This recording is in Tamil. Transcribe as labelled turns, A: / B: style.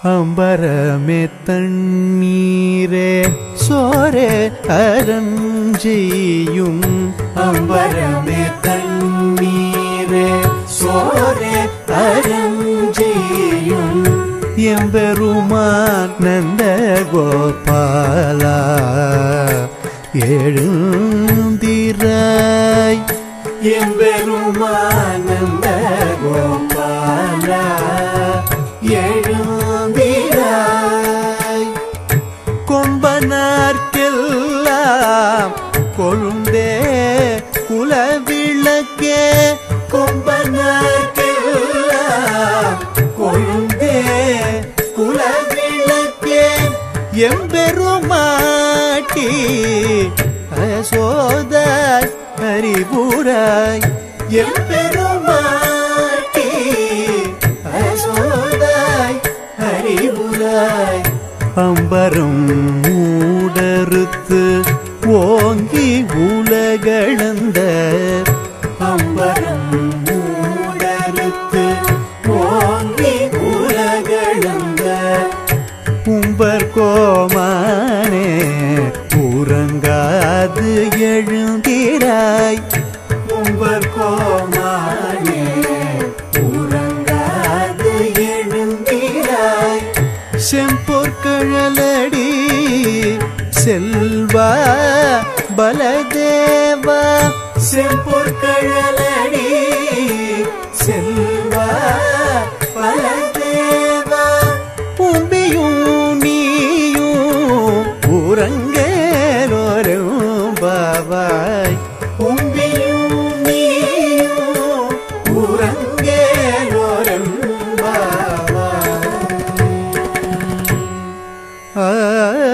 A: அம்பரமே தண்ணீரே சோரே அரஞ்செய்யும் அம்பரமே தண்ணீரே சோரே அரஞ்செய்யும் எம்பெருமான் நந்த கோபாலா எழுந்திராய் எம்பெருமான் நந்த கோபாலா எழுந்திராய் கொம்பனார்க்கெல்லாம் கொழுந்தே குலவிளக்கே கொம்பனார்க்கெல்லாம் கொழுந்தே குலவிளக்கே எம்பெருமாட்டி அசோதாய் அறிவுராய் எம்பெருமாட்டி அசோதாய் அறிவுராய் அம்பரம் மூடறுத்து ஓங்கி உலகளந்த அம்பரம் மூடறுத்து ஓங்கி உலகளந்த உம்பர் கோமானே உறங்காது எழுந்திராய் உம்பர் கோமானே உறங்காது எழுந்திராய் செம்பொற்கழலடி செல்வா பலதேவா செம்பொற்கழலடி செல்வா பலதேவா உம்பியும் நீயும் உறங்கேலோரும் பாவாய் உம்பியும் நீயும் உறங்கேலோரும் பாவாய் ஆ